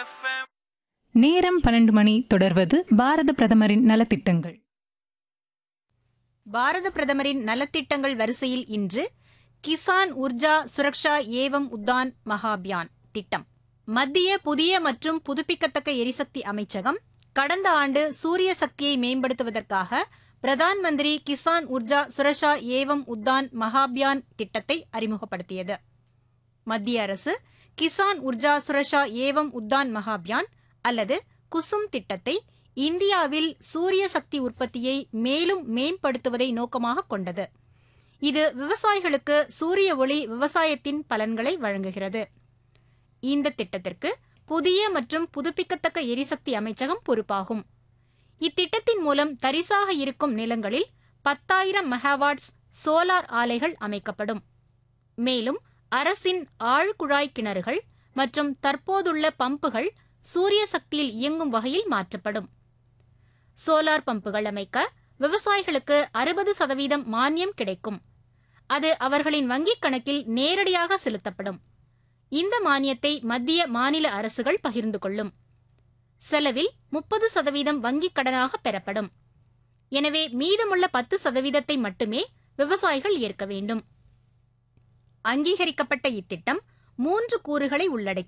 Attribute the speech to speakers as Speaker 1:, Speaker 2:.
Speaker 1: FM.
Speaker 2: நேரம் பன்னெண்டு மணி தொடர்வது பாரத பிரதமரின் நலத்திட்டங்கள்
Speaker 3: பாரத பிரதமரின் நலத்திட்டங்கள் வரிசையில் இன்று கிசான் உர்ஜா சுரக்ஷா ஏவம் உத்தான் மகாபியான் திட்டம் மத்திய புதிய மற்றும் புதுப்பிக்கத்தக்க எரிசக்தி அமைச்சகம் கடந்த ஆண்டு சூரிய சக்தியை மேம்படுத்துவதற்காக பிரதான் மந்திரி கிசான் உர்ஜா சுரக்ஷா ஏவம் உத்தான் மகாபியான் திட்டத்தை அறிமுகப்படுத்தியது மத்திய அரசு கிசான் உர்ஜா சுரக்ஷா ஏவம் உத்தான் மகாபியான் அல்லது குசும் திட்டத்தை இந்தியாவில் சூரிய சக்தி உற்பத்தியை மேலும் மேம்படுத்துவதை நோக்கமாக கொண்டது இது விவசாயிகளுக்கு சூரிய ஒளி விவசாயத்தின் பலன்களை வழங்குகிறது இந்த திட்டத்திற்கு புதிய மற்றும் புதுப்பிக்கத்தக்க எரிசக்தி அமைச்சகம் பொறுப்பாகும் இத்திட்டத்தின் மூலம் தரிசாக இருக்கும் நிலங்களில் பத்தாயிரம் மெகாவாட்ஸ் சோலார் ஆலைகள் அமைக்கப்படும் மேலும் அரசின் ஆழ்குழாய் கிணறுகள் மற்றும் தற்போதுள்ள பம்புகள் சூரிய சக்தியில் இயங்கும் வகையில் மாற்றப்படும் சோலார் பம்புகள் அமைக்க விவசாயிகளுக்கு அறுபது சதவீதம் மானியம் கிடைக்கும் அது அவர்களின் வங்கிக் கணக்கில் நேரடியாக செலுத்தப்படும் இந்த மானியத்தை மத்திய மாநில அரசுகள் பகிர்ந்து கொள்ளும் செலவில் முப்பது சதவீதம் வங்கிக் கடனாக பெறப்படும் எனவே மீதமுள்ள பத்து சதவீதத்தை மட்டுமே விவசாயிகள் ஏற்க வேண்டும் அங்கீகரிக்கப்பட்ட இத்திட்டம் மூன்று கூறுகளை உள்ளடக்கியது